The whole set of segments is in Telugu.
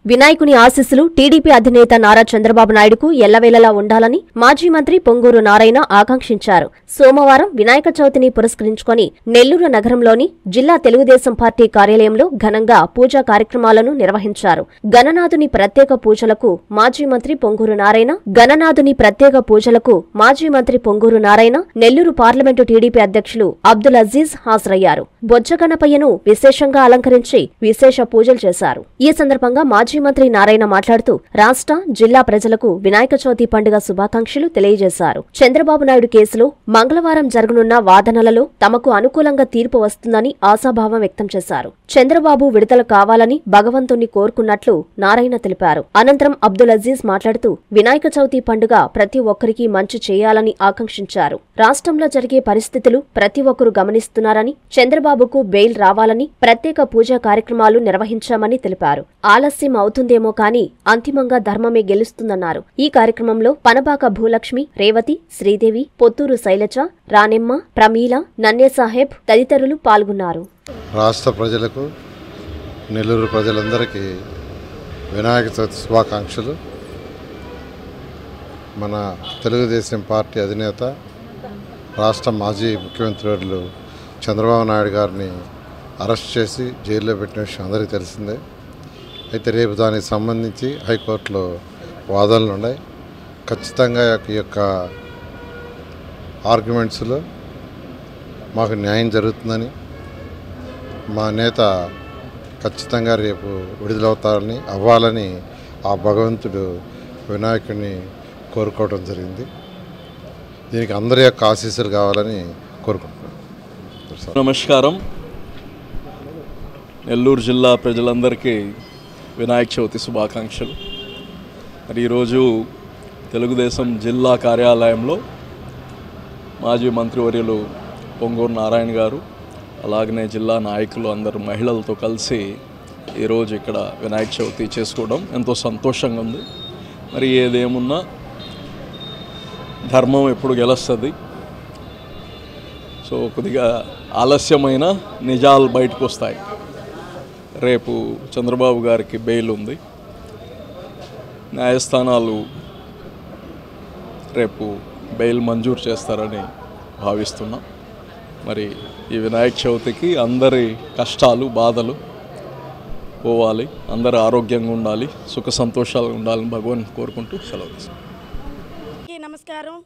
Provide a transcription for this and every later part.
వినాయకుని ఆశీస్సులు టీడీపీ అధినేత నారా చంద్రబాబు నాయుడుకు ఎల్లవేళలా ఉండాలని మాజీ మంత్రి పొంగూరు నారాయణ ఆకాంక్షించారు సోమవారం వినాయక చవితిని పురస్కరించుకొని నెల్లూరు నగరంలోని జిల్లా తెలుగుదేశం పార్టీ కార్యాలయంలో ఘనంగా పూజా కార్యక్రమాలను నిర్వహించారు గణనాథుని ప్రత్యేక పూజలకు మాజీ మంత్రి పొంగూరు నారాయణ గణనాథుని ప్రత్యేక పూజలకు మాజీ మంత్రి పొంగూరు నారాయణ నెల్లూరు పార్లమెంటు టీడీపీ అధ్యక్షులు అబ్దుల్ అజీజ్ హాజరయ్యారు బొజ్జగణపయ్యను విశేషంగా అలంకరించి విశేష పూజలు చేశారు ఈ సందర్భంగా మాజీ మంత్రి నారాయణ మాట్లాడుతూ రాష్ట్ర జిల్లా ప్రజలకు వినాయక చవితి పండుగ శుభాకాంక్షలు తెలియజేశారు చంద్రబాబు నాయుడు కేసులో మంగళవారం జరగనున్న వాదనలలో తమకు అనుకూలంగా తీర్పు వస్తుందని ఆశాభావం వ్యక్తం చేశారు చంద్రబాబు విడుదల కావాలని భగవంతుణ్ణి కోరుకున్నట్లు నారాయణ తెలిపారు అనంతరం అబ్దుల్ అజీజ్ మాట్లాడుతూ వినాయక చవితి పండుగ ప్రతి ఒక్కరికి మంచి చేయాలని ఆకాంక్షించారు రాష్ట్రంలో జరిగే పరిస్థితులు ప్రతి ఒక్కరూ గమనిస్తున్నారని చంద్రబాబుకు బెయిల్ రావాలని ప్రత్యేక పూజా కార్యక్రమాలు నిర్వహించామని తెలిపారు ఆలస్యం అవుతుందేమో కానీ అంతిమంగా ధర్మమే గెలుస్తుందన్నారు ఈ కార్యక్రమంలో పనబాక భూలక్ష్మి రేవతి శ్రీదేవి పొత్తూరు శైలజ రానెమ్మ ప్రమీల నన్నే సాహెబ్ తదితరులు పాల్గొన్నారు రాష్ట్ర ప్రజలకు నెల్లూరు ప్రజలందరికీ వినాయక చవితి శుభాకాంక్షలు మన తెలుగుదేశం పార్టీ అధినేత రాష్ట్ర మాజీ ముఖ్యమంత్రి వర్యులు చంద్రబాబు నాయుడు గారిని అరెస్ట్ చేసి జైల్లో పెట్టిన విషయం అందరికీ తెలిసిందే అయితే రేపు దానికి సంబంధించి హైకోర్టులో వాదనలు ఉన్నాయి ఖచ్చితంగా ఈ యొక్క ఆర్గ్యుమెంట్స్లో మాకు న్యాయం జరుగుతుందని మా నేత ఖచ్చితంగా రేపు విడుదలవుతారని అవ్వాలని ఆ భగవంతుడు వినాయకుడిని కోరుకోవడం జరిగింది దీనికి అందరి యొక్క ఆశీస్సులు కావాలని కోరుకుంటున్నాను నమస్కారం నెల్లూరు జిల్లా ప్రజలందరికీ వినాయక చవితి శుభాకాంక్షలు మరి ఈరోజు తెలుగుదేశం జిల్లా కార్యాలయంలో మాజీ మంత్రివర్యులు పొంగూరు నారాయణ గారు అలాగనే జిల్లా నాయకులు అందరు మహిళలతో కలిసి ఈరోజు ఇక్కడ వినాయక చవితి చేసుకోవడం ఎంతో సంతోషంగా ఉంది మరి ఏదేమున్నా ధర్మం ఎప్పుడు గెలుస్తుంది సో కొద్దిగా ఆలస్యమైన నిజాలు బయటకు వస్తాయి రేపు చంద్రబాబు గారికి బెయిల్ ఉంది న్యాయస్థానాలు రేపు బెయిల్ మంజూరు చేస్తారని భావిస్తున్నాం మరి ఈ వినాయక చవితికి అందరి కష్టాలు బాధలు పోవాలి అందరూ ఆరోగ్యంగా ఉండాలి సుఖ సంతోషాలు ఉండాలని భగవాన్ కోరుకుంటూ సెలవు తీసుకుంటాం అందరికీ నమస్కారం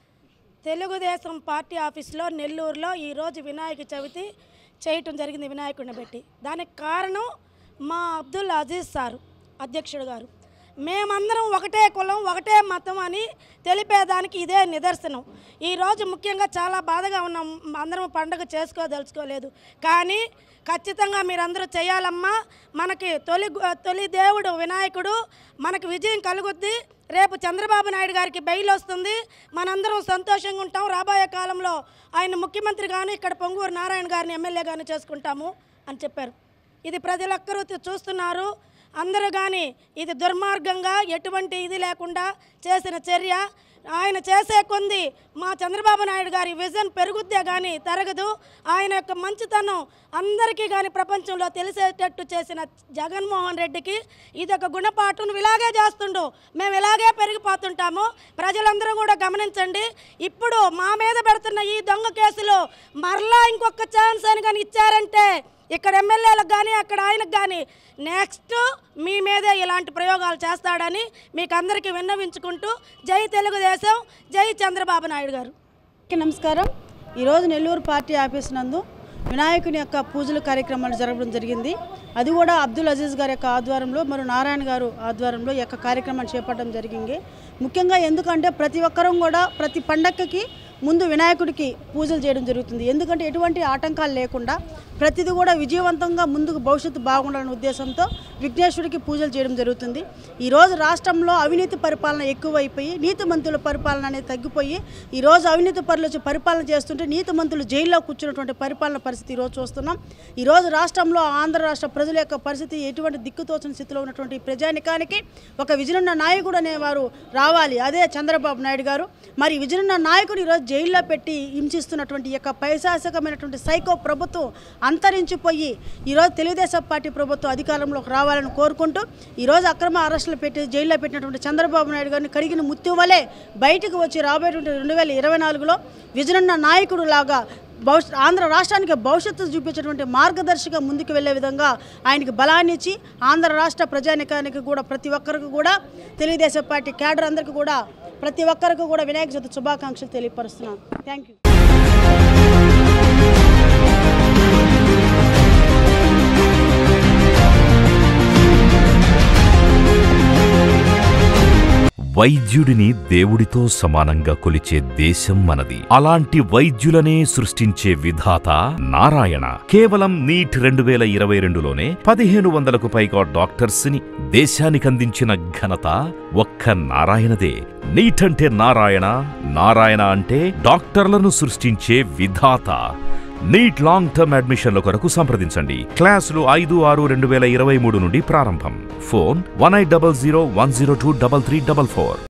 తెలుగుదేశం పార్టీ ఆఫీస్లో నెల్లూరులో ఈరోజు వినాయక చవితి చేయటం జరిగింది వినాయకుడిని పెట్టి దానికి కారణం మా అబ్దుల్ అజీజ్ సారు అధ్యక్షుడు గారు మేమందరం ఒకటే కులం ఒకటే మతం అని తెలిపేదానికి ఇదే నిదర్శనం ఈరోజు ముఖ్యంగా చాలా బాధగా ఉన్నాం అందరం పండుగ చేసుకోదలుచుకోలేదు కానీ ఖచ్చితంగా మీరందరూ చేయాలమ్మా మనకి తొలి తొలి దేవుడు వినాయకుడు మనకి విజయం కలుగుద్ది రేపు చంద్రబాబు నాయుడు గారికి బెయిల్ వస్తుంది మనందరం సంతోషంగా ఉంటాం రాబోయే కాలంలో ఆయన ముఖ్యమంత్రి గాను ఇక్కడ పొంగూరు నారాయణ గారిని ఎమ్మెల్యే గాను చేసుకుంటాము అని చెప్పారు ఇది ప్రజలొక్కరూ తి- చూస్తున్నారు అందరూ కానీ ఇది దుర్మార్గంగా ఎటువంటి ఇది లేకుండా చేసిన చర్య ఆయన చేసే కొంది మా చంద్రబాబు నాయుడు గారి విజన్ పెరుగుద్దే కానీ తరగదు ఆయన యొక్క మంచితనం అందరికీ కానీ ప్రపంచంలో తెలిసేటట్టు చేసిన జగన్మోహన్ రెడ్డికి ఇది ఒక గుణపాఠం నువ్వు ఇలాగే చేస్తుండు మేము ఇలాగే పెరిగిపోతుంటాము ప్రజలందరూ కూడా గమనించండి ఇప్పుడు మా మీద పెడుతున్న ఈ దొంగ కేసులో మరలా ఇంకొక ఛాన్స్ అని కానీ ఇచ్చారంటే ఇక్కడ ఎమ్మెల్యేలకు కానీ అక్కడ ఆయనకు కానీ నెక్స్ట్ మీ మీదే ఇలాంటి ప్రయోగాలు చేస్తాడని మీకు అందరికీ విన్నవించుకుంటూ జై తెలుగుదేశం జై చంద్రబాబు నాయుడు గారు అందరికీ నమస్కారం ఈరోజు నెల్లూరు పార్టీ ఆఫీస్ నందు వినాయకుని యొక్క పూజల కార్యక్రమాలు జరగడం జరిగింది అది కూడా అబ్దుల్ అజీజ్ గారి యొక్క ఆధ్వర్యంలో మరియు నారాయణ గారు ఆధ్వర్యంలో ఈ యొక్క కార్యక్రమాన్ని చేపట్టడం జరిగింది ముఖ్యంగా ఎందుకంటే ప్రతి ఒక్కరం కూడా ప్రతి పండక్కకి ముందు వినాయకుడికి పూజలు చేయడం జరుగుతుంది ఎందుకంటే ఎటువంటి ఆటంకాలు లేకుండా ప్రతిదీ కూడా విజయవంతంగా ముందుకు భవిష్యత్తు బాగుండాలనే ఉద్దేశంతో విఘ్నేశ్వరుడికి పూజలు చేయడం జరుగుతుంది ఈరోజు రాష్ట్రంలో అవినీతి పరిపాలన ఎక్కువైపోయి నీతిమంతుల పరిపాలన అనేది తగ్గిపోయి ఈరోజు అవినీతి పరులు వచ్చి పరిపాలన చేస్తుంటే నీతిమంతులు జైల్లో కూర్చున్నటువంటి పరిపాలన పరిస్థితి ఈరోజు చూస్తున్నాం ఈరోజు రాష్ట్రంలో ఆంధ్ర రాష్ట్ర ప్రజల యొక్క పరిస్థితి ఎటువంటి దిక్కుతోచని స్థితిలో ఉన్నటువంటి ఈ ప్రజానికానికి ఒక విజనున్న నాయకుడు అనేవారు రావాలి అదే చంద్రబాబు నాయుడు గారు మరి విజనున్న నాయకుడు ఈరోజు జైల్లో పెట్టి హింసిస్తున్నటువంటి ఈ యొక్క పైశాసకమైనటువంటి సైకో ప్రభుత్వం అంతరించిపోయి ఈరోజు తెలుగుదేశం పార్టీ ప్రభుత్వం అధికారంలోకి రావాలని కోరుకుంటూ ఈరోజు అక్రమ అరెస్టులు పెట్టి జైల్లో పెట్టినటువంటి చంద్రబాబు నాయుడు గారిని కడిగిన ముత్యం వలె బయటకు వచ్చి రాబోయేటువంటి రెండు వేల ఇరవై నాలుగులో విజనున్న నాయకుడు లాగా భవిష్యత్ ఆంధ్ర రాష్ట్రానికి భవిష్యత్తు చూపించేటువంటి మార్గదర్శిగా ముందుకు వెళ్ళే విధంగా ఆయనకి బలాన్ని ఇచ్చి ఆంధ్ర రాష్ట్ర ప్రజానికానికి కూడా ప్రతి ఒక్కరికి కూడా తెలుగుదేశం పార్టీ క్యాడర్ అందరికీ కూడా ప్రతి ఒక్కరికి కూడా వినాయక చవితి శుభాకాంక్షలు తెలియపరుస్తున్నాను థ్యాంక్ యూ వైద్యుడిని దేవుడితో సమానంగా కొలిచే దేశం మనది అలాంటి వైద్యులనే సృష్టించే విధాత నారాయణ కేవలం నీట్ రెండు వేల ఇరవై రెండులోనే పదిహేను వందలకు పైగా డాక్టర్స్ ని దేశానికందించిన ఘనత ఒక్క నారాయణదే నీట్ అంటే నారాయణ నారాయణ అంటే డాక్టర్లను సృష్టించే విధాత నీట్ లాంగ్ టర్మ్ అడ్మిషన్ల కొరకు సంప్రదించండి క్లాసులు ఐదు ఆరు రెండు వేల ఇరవై మూడు నుండి ప్రారంభం phone one eight double zero one zero two double three double four